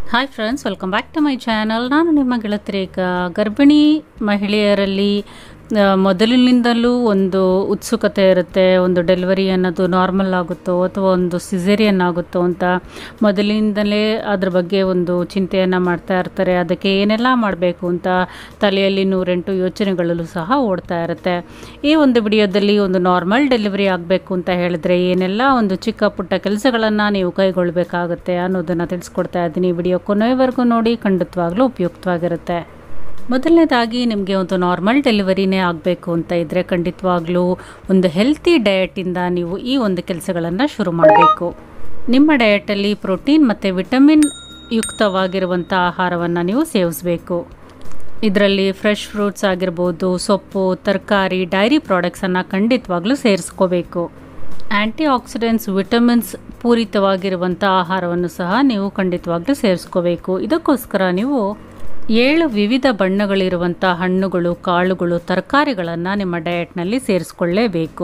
hi friends welcome back to my channel ನಾನು ನಿಮ್ಮ ಗೆಳತಿ ಈಗ ಗರ್ಭಿಣಿ ಮಹಿಳೆಯರಲ್ಲಿ ಆ, ಮೊದಲಿನಿಂದಲೂ ಒಂದು ಉತ್ಸುಕತೆ ಇರುತ್ತೆ ಒಂದು ಡೆಲಿವರಿ ಅನ್ನೋದು ನಾರ್ಮಲ್ ಆಗುತ್ತೋ ಅಥವಾ ಒಂದು ಸಿಸೇರಿಯನ್ ಆಗುತ್ತೋ ಅಂತ ಮೊದಲಿನಿಂದಲೇ ಅದ್ರ ಬಗ್ಗೆ ಒಂದು ಚಿಂತೆಯನ್ನು ಮಾಡ್ತಾ ಇರ್ತಾರೆ ಅದಕ್ಕೆ ಏನೆಲ್ಲ ಮಾಡಬೇಕು ಅಂತ ತಲೆಯಲ್ಲಿ ನೂರೆಂಟು ಯೋಚನೆಗಳಲ್ಲೂ ಸಹ ಓಡ್ತಾ ಇರುತ್ತೆ ಈ ಒಂದು ವಿಡಿಯೋದಲ್ಲಿ ಒಂದು ನಾರ್ಮಲ್ ಡೆಲಿವರಿ ಆಗಬೇಕು ಅಂತ ಹೇಳಿದ್ರೆ ಏನೆಲ್ಲ ಒಂದು ಚಿಕ್ಕ ಪುಟ್ಟ ಕೆಲಸಗಳನ್ನು ನೀವು ಕೈಗೊಳ್ಳಬೇಕಾಗುತ್ತೆ ಅನ್ನೋದನ್ನು ತಿಳಿಸ್ಕೊಡ್ತಾ ಇದ್ದೀನಿ ವಿಡಿಯೋ ಕೊನೆಯವರೆಗೂ ನೋಡಿ ಖಂಡಿತವಾಗ್ಲೂ ಉಪಯುಕ್ತವಾಗಿರುತ್ತೆ ಮೊದಲನೇದಾಗಿ ನಿಮಗೆ ಒಂದು ನಾರ್ಮಲ್ ಡೆಲಿವರಿನೇ ಆಗಬೇಕು ಅಂತ ಇದ್ದರೆ ಖಂಡಿತವಾಗ್ಲೂ ಒಂದು ಹೆಲ್ತಿ ಡಯಟಿಂದ ನೀವು ಈ ಒಂದು ಕೆಲಸಗಳನ್ನು ಶುರು ಮಾಡಬೇಕು ನಿಮ್ಮ ಡಯಟಲ್ಲಿ ಪ್ರೋಟೀನ್ ಮತ್ತು ವಿಟಮಿನ್ ಯುಕ್ತವಾಗಿರುವಂಥ ಆಹಾರವನ್ನು ನೀವು ಸೇವಿಸಬೇಕು ಇದರಲ್ಲಿ ಫ್ರೆಶ್ ಫ್ರೂಟ್ಸ್ ಆಗಿರ್ಬೋದು ಸೊಪ್ಪು ತರಕಾರಿ ಡೈರಿ ಪ್ರಾಡಕ್ಟ್ಸನ್ನು ಖಂಡಿತವಾಗ್ಲೂ ಸೇರಿಸ್ಕೋಬೇಕು ಆ್ಯಂಟಿ ಆಕ್ಸಿಡೆಂಟ್ಸ್ ವಿಟಮಿನ್ಸ್ ಪೂರಿತವಾಗಿರುವಂಥ ಆಹಾರವನ್ನು ಸಹ ನೀವು ಖಂಡಿತವಾಗ್ಲೂ ಸೇರಿಸ್ಕೋಬೇಕು ಇದಕ್ಕೋಸ್ಕರ ನೀವು ಏಳು ವಿವಿಧ ಬಣ್ಣಗಳಿರುವಂಥ ಹಣ್ಣುಗಳು ಕಾಳುಗಳು ತರಕಾರಿಗಳನ್ನು ನಿಮ್ಮ ಡಯಟ್ನಲ್ಲಿ ಸೇರಿಸ್ಕೊಳ್ಳೇಬೇಕು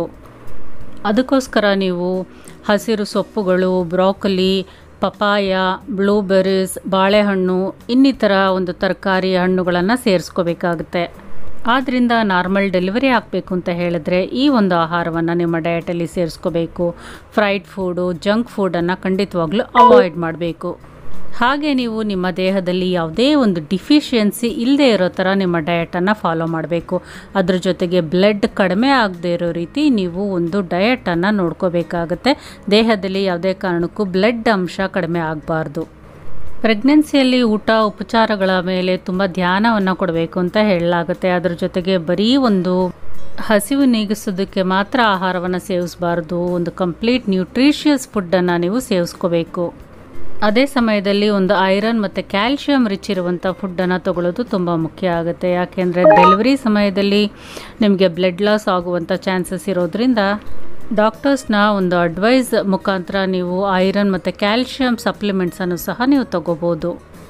ಅದಕ್ಕೋಸ್ಕರ ನೀವು ಹಸಿರು ಸೊಪ್ಪುಗಳು ಬ್ರಾಕೊಲಿ ಪಪಾಯ ಬ್ಲೂಬೆರೀಸ್ ಬಾಳೆಹಣ್ಣು ಇನ್ನಿತರ ಒಂದು ತರಕಾರಿ ಹಣ್ಣುಗಳನ್ನು ಸೇರಿಸ್ಕೋಬೇಕಾಗುತ್ತೆ ಆದ್ದರಿಂದ ನಾರ್ಮಲ್ ಡೆಲಿವರಿ ಆಗಬೇಕು ಅಂತ ಹೇಳಿದ್ರೆ ಈ ಒಂದು ಆಹಾರವನ್ನು ನಿಮ್ಮ ಡಯಟಲ್ಲಿ ಸೇರಿಸ್ಕೋಬೇಕು ಫ್ರೈಡ್ ಫುಡು ಜಂಕ್ ಫುಡನ್ನು ಖಂಡಿತವಾಗ್ಲೂ ಅವಾಯ್ಡ್ ಮಾಡಬೇಕು ಹಾಗೆ ನೀವು ನಿಮ್ಮ ದೇಹದಲ್ಲಿ ಯಾವುದೇ ಒಂದು ಡಿಫಿಷಿಯನ್ಸಿ ಇಲ್ಲದೆ ಇರೋ ಥರ ನಿಮ್ಮ ಡಯಟನ್ನು ಫಾಲೋ ಮಾಡಬೇಕು ಅದ್ರ ಜೊತೆಗೆ ಬ್ಲಡ್ ಕಡಿಮೆ ಆಗದೆ ಇರೋ ರೀತಿ ನೀವು ಒಂದು ಡಯಟನ್ನು ನೋಡ್ಕೋಬೇಕಾಗತ್ತೆ ದೇಹದಲ್ಲಿ ಯಾವುದೇ ಕಾರಣಕ್ಕೂ ಬ್ಲಡ್ ಅಂಶ ಕಡಿಮೆ ಆಗಬಾರ್ದು ಪ್ರೆಗ್ನೆನ್ಸಿಯಲ್ಲಿ ಊಟ ಉಪಚಾರಗಳ ಮೇಲೆ ತುಂಬ ಧ್ಯಾನವನ್ನು ಕೊಡಬೇಕು ಅಂತ ಹೇಳಲಾಗುತ್ತೆ ಅದ್ರ ಜೊತೆಗೆ ಬರೀ ಒಂದು ಹಸಿವು ನೀಗಿಸೋದಕ್ಕೆ ಮಾತ್ರ ಆಹಾರವನ್ನು ಸೇವಿಸಬಾರ್ದು ಒಂದು ಕಂಪ್ಲೀಟ್ ನ್ಯೂಟ್ರಿಷಿಯಸ್ ಫುಡ್ಡನ್ನು ನೀವು ಸೇವಿಸ್ಕೋಬೇಕು ಅದೇ ಸಮಯದಲ್ಲಿ ಒಂದು ಐರನ್ ಮತ್ತು ಕ್ಯಾಲ್ಶಿಯಂ ರಿಚ್ ಇರುವಂಥ ಫುಡ್ಡನ್ನು ತಗೊಳ್ಳೋದು ತುಂಬ ಮುಖ್ಯ ಆಗುತ್ತೆ ಯಾಕೆಂದರೆ ಡೆಲಿವರಿ ಸಮಯದಲ್ಲಿ ನಿಮಗೆ ಬ್ಲಡ್ ಲಾಸ್ ಆಗುವಂಥ ಚಾನ್ಸಸ್ ಇರೋದ್ರಿಂದ ಡಾಕ್ಟರ್ಸ್ನ ಒಂದು ಅಡ್ವೈಸ್ ಮುಖಾಂತರ ನೀವು ಐರನ್ ಮತ್ತು ಕ್ಯಾಲ್ಶಿಯಂ ಸಪ್ಲಿಮೆಂಟ್ಸನ್ನು ಸಹ ನೀವು ತಗೋಬೋದು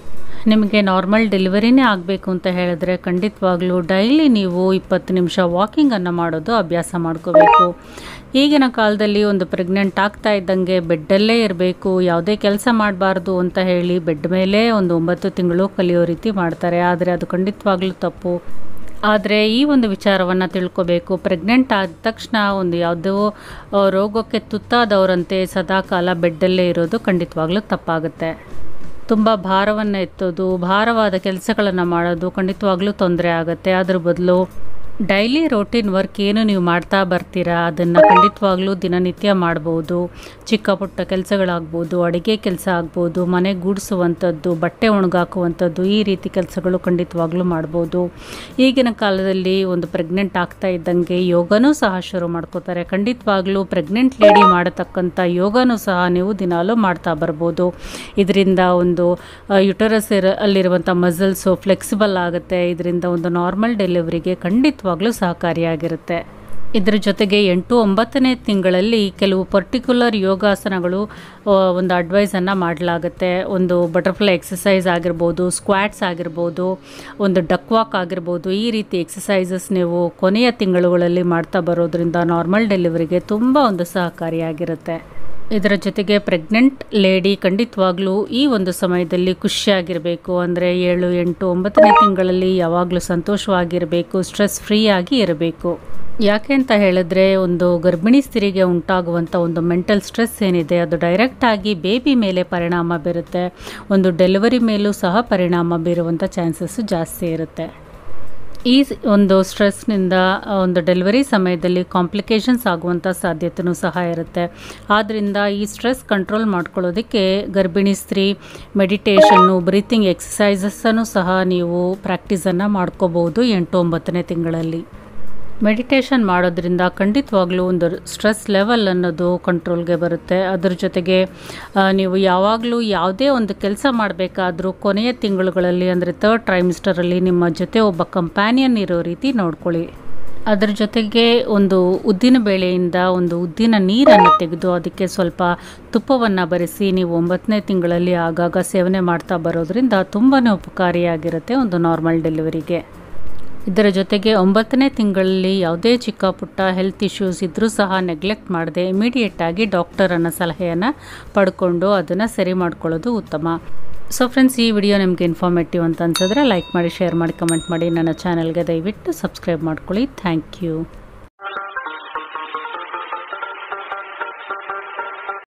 ನಿಮಗೆ ನಾರ್ಮಲ್ ಡೆಲಿವರಿನೇ ಆಗಬೇಕು ಅಂತ ಹೇಳಿದ್ರೆ ಖಂಡಿತವಾಗ್ಲೂ ಡೈಲಿ ನೀವು ಇಪ್ಪತ್ತು ನಿಮಿಷ ವಾಕಿಂಗನ್ನು ಮಾಡೋದು ಅಭ್ಯಾಸ ಮಾಡ್ಕೋಬೇಕು ಈಗಿನ ಕಾಲದಲ್ಲಿ ಒಂದು ಪ್ರೆಗ್ನೆಂಟ್ ಆಗ್ತಾ ಇದ್ದಂಗೆ ಬೆಡ್ಡಲ್ಲೇ ಇರಬೇಕು ಯಾವುದೇ ಕೆಲಸ ಮಾಡಬಾರ್ದು ಅಂತ ಹೇಳಿ ಬೆಡ್ ಮೇಲೆ ಒಂದು ಒಂಬತ್ತು ತಿಂಗಳು ಕಲಿಯೋ ರೀತಿ ಮಾಡ್ತಾರೆ ಆದರೆ ಅದು ಖಂಡಿತವಾಗ್ಲೂ ತಪ್ಪು ಆದರೆ ಈ ಒಂದು ವಿಚಾರವನ್ನು ತಿಳ್ಕೊಬೇಕು ಪ್ರೆಗ್ನೆಂಟ್ ಆದ ತಕ್ಷಣ ಒಂದು ಯಾವುದೋ ಆ, ರೋಗಕ್ಕೆ ತುತ್ತಾದವರಂತೆ ಸದಾಕಾಲ ಬೆಡ್ಡಲ್ಲೇ ಇರೋದು ಖಂಡಿತವಾಗ್ಲೂ ತಪ್ಪಾಗುತ್ತೆ ತುಂಬ ಭಾರವನ್ನು ಎತ್ತೋದು ಭಾರವಾದ ಕೆಲಸಗಳನ್ನು ಮಾಡೋದು ಖಂಡಿತವಾಗ್ಲೂ ತೊಂದರೆ ಆಗುತ್ತೆ ಅದ್ರ ಬದಲು ಡೈಲಿ ರೋಟೀನ್ ವರ್ಕ್ ಏನು ನೀವು ಮಾಡ್ತಾ ಬರ್ತೀರಾ ಅದನ್ನು ಖಂಡಿತವಾಗ್ಲೂ ದಿನನಿತ್ಯ ಮಾಡ್ಬೋದು ಚಿಕ್ಕ ಪುಟ್ಟ ಕೆಲಸಗಳಾಗ್ಬೋದು ಅಡುಗೆ ಕೆಲಸ ಆಗ್ಬೋದು ಮನೆ ಗೂಡಿಸುವಂಥದ್ದು ಬಟ್ಟೆ ಒಣಗಾಕುವಂಥದ್ದು ಈ ರೀತಿ ಕೆಲಸಗಳು ಖಂಡಿತವಾಗ್ಲೂ ಮಾಡ್ಬೋದು ಈಗಿನ ಕಾಲದಲ್ಲಿ ಒಂದು ಪ್ರೆಗ್ನೆಂಟ್ ಆಗ್ತಾ ಇದ್ದಂಗೆ ಯೋಗನೂ ಸಹ ಶುರು ಮಾಡ್ಕೋತಾರೆ ಖಂಡಿತವಾಗ್ಲೂ ಪ್ರೆಗ್ನೆಂಟ್ ಲೇಡಿ ಮಾಡತಕ್ಕಂಥ ಯೋಗನೂ ಸಹ ನೀವು ದಿನಾಲೂ ಮಾಡ್ತಾ ಬರ್ಬೋದು ಇದರಿಂದ ಒಂದು ಯುಟರಸ್ ಇರ ಅಲ್ಲಿರುವಂಥ ಮಸಲ್ಸು ಫ್ಲೆಕ್ಸಿಬಲ್ ಆಗುತ್ತೆ ಇದರಿಂದ ಒಂದು ನಾರ್ಮಲ್ ಡೆಲಿವರಿಗೆ ಖಂಡಿತವಾಗ್ಲೂ ಸಹಕಾರಿಯಾಗಿರುತ್ತೆ ಇದರ ಜೊತೆಗೆ ಎಂಟು ಒಂಬತ್ತನೇ ತಿಂಗಳಲ್ಲಿ ಕೆಲವು ಪರ್ಟಿಕ್ಯುಲರ್ ಯೋಗಾಸನಗಳು ಆ, ಒಂದು ಅಡ್ವೈಸನ್ನು ಮಾಡಲಾಗುತ್ತೆ ಒಂದು ಬಟರ್ಫ್ಲೈ ಎಕ್ಸಸೈಸ್ ಆಗಿರ್ಬೋದು ಸ್ಕ್ವಾಟ್ಸ್ ಆಗಿರ್ಬೋದು ಒಂದು ಡಕ್ ವಾಕ್ ಆಗಿರ್ಬೋದು ಈ ರೀತಿ ಎಕ್ಸಸೈಸಸ್ ನೀವು ಕೊನೆಯ ತಿಂಗಳುಗಳಲ್ಲಿ ಮಾಡ್ತಾ ಬರೋದ್ರಿಂದ ನಾರ್ಮಲ್ ಡೆಲಿವರಿಗೆ ತುಂಬ ಒಂದು ಸಹಕಾರಿಯಾಗಿರುತ್ತೆ ಇದರ ಜೊತೆಗೆ ಪ್ರೆಗ್ನೆಂಟ್ ಲೇಡಿ ಖಂಡಿತವಾಗ್ಲೂ ಈ ಒಂದು ಸಮಯದಲ್ಲಿ ಖುಷಿಯಾಗಿರಬೇಕು ಅಂದರೆ ಏಳು ಎಂಟು ಒಂಬತ್ತನೇ ತಿಂಗಳಲ್ಲಿ ಯಾವಾಗಲೂ ಸಂತೋಷವಾಗಿರಬೇಕು ಸ್ಟ್ರೆಸ್ ಫ್ರೀ ಆಗಿ ಇರಬೇಕು ಯಾಕೆ ಅಂತ ಹೇಳಿದ್ರೆ ಒಂದು ಗರ್ಭಿಣಿ ಸ್ತ್ರೀಗೆ ಉಂಟಾಗುವಂಥ ಒಂದು ಮೆಂಟಲ್ ಸ್ಟ್ರೆಸ್ ಏನಿದೆ ಅದು ಡೈರೆಕ್ಟಾಗಿ ಬೇಬಿ ಮೇಲೆ ಪರಿಣಾಮ ಬೀರುತ್ತೆ ಒಂದು ಡೆಲಿವರಿ ಮೇಲೂ ಸಹ ಪರಿಣಾಮ ಬೀರುವಂಥ ಚಾನ್ಸಸ್ಸು ಜಾಸ್ತಿ ಇರುತ್ತೆ ಈ ಸ್- ಒಂದು ಸ್ಟ್ರೆಸ್ನಿಂದ ಒಂದು ಡೆಲಿವರಿ ಸಮಯದಲ್ಲಿ ಕಾಂಪ್ಲಿಕೇಶನ್ಸ್ ಆಗುವಂಥ ಸಾಧ್ಯತೆಯೂ ಸಹ ಇರುತ್ತೆ ಆದ್ದರಿಂದ ಈ ಸ್ಟ್ರೆಸ್ ಕಂಟ್ರೋಲ್ ಮಾಡ್ಕೊಳ್ಳೋದಕ್ಕೆ ಗರ್ಭಿಣಿ ಸ್ತ್ರೀ ಮೆಡಿಟೇಷನ್ನು ಬ್ರೀತಿಂಗ್ ಎಕ್ಸಸೈಸಸ್ಸನ್ನು ಸಹ ನೀವು ಪ್ರಾಕ್ಟೀಸನ್ನು ಮಾಡ್ಕೋಬೋದು ಎಂಟು ಒಂಬತ್ತನೇ ತಿಂಗಳಲ್ಲಿ ಮೆಡಿಟೇಷನ್ ಮಾಡೋದ್ರಿಂದ ಖಂಡಿತವಾಗ್ಲೂ ಒಂದು ಸ್ಟ್ರೆಸ್ ಲೆವೆಲ್ ಅನ್ನೋದು ಕಂಟ್ರೋಲ್ಗೆ ಬರುತ್ತೆ ಅದ್ರ ಜೊತೆಗೆ ಆ, ನೀವು ಯಾವಾಗಲೂ ಯಾವುದೇ ಒಂದು ಕೆಲಸ ಮಾಡಬೇಕಾದ್ರೂ ಕೊನೆಯ ತಿಂಗಳುಗಳಲ್ಲಿ ಅಂದರೆ ತರ್ಡ್ ಟ್ರೈಮಿಸ್ಟರಲ್ಲಿ ನಿಮ್ಮ ಜೊತೆ ಒಬ್ಬ ಕಂಪ್ಯಾನಿಯನ್ ಇರೋ ರೀತಿ ನೋಡ್ಕೊಳ್ಳಿ ಅದ್ರ ಜೊತೆಗೆ ಒಂದು ಉದ್ದಿನ ಬೇಳೆಯಿಂದ ಒಂದು ಉದ್ದಿನ ನೀರನ್ನು ತೆಗೆದು ಅದಕ್ಕೆ ಸ್ವಲ್ಪ ತುಪ್ಪವನ್ನು ಬರೆಸಿ ನೀವು ಒಂಬತ್ತನೇ ತಿಂಗಳಲ್ಲಿ ಆಗಾಗ ಸೇವನೆ ಮಾಡ್ತಾ ಬರೋದ್ರಿಂದ ತುಂಬಾ ಉಪಕಾರಿಯಾಗಿರುತ್ತೆ ಒಂದು ನಾರ್ಮಲ್ ಡೆಲಿವರಿಗೆ ಇದರ ಜೊತೆಗೆ ಒಂಬತ್ತನೇ ತಿಂಗಳಲ್ಲಿ ಯಾವುದೇ ಚಿಕ್ಕ ಪುಟ್ಟ ಹೆಲ್ತ್ ಇಶ್ಯೂಸ್ ಇದ್ದರೂ ಸಹ ನೆಗ್ಲೆಕ್ಟ್ ಮಾಡದೆ ಇಮಿಡಿಯೇಟಾಗಿ ಡಾಕ್ಟರನ್ನು ಸಲಹೆಯನ್ನು ಪಡ್ಕೊಂಡು ಅದನ್ನು ಸರಿ ಮಾಡ್ಕೊಳ್ಳೋದು ಉತ್ತಮ ಸೊ ಫ್ರೆಂಡ್ಸ್ ಈ ವಿಡಿಯೋ ನಿಮಗೆ ಇನ್ಫಾರ್ಮೇಟಿವ್ ಅಂತ ಅನ್ಸಿದ್ರೆ ಲೈಕ್ ಮಾಡಿ ಶೇರ್ ಮಾಡಿ ಕಮೆಂಟ್ ಮಾಡಿ ನನ್ನ ಚಾನಲ್ಗೆ ದಯವಿಟ್ಟು ಸಬ್ಸ್ಕ್ರೈಬ್ ಮಾಡ್ಕೊಳ್ಳಿ ಥ್ಯಾಂಕ್ ಯು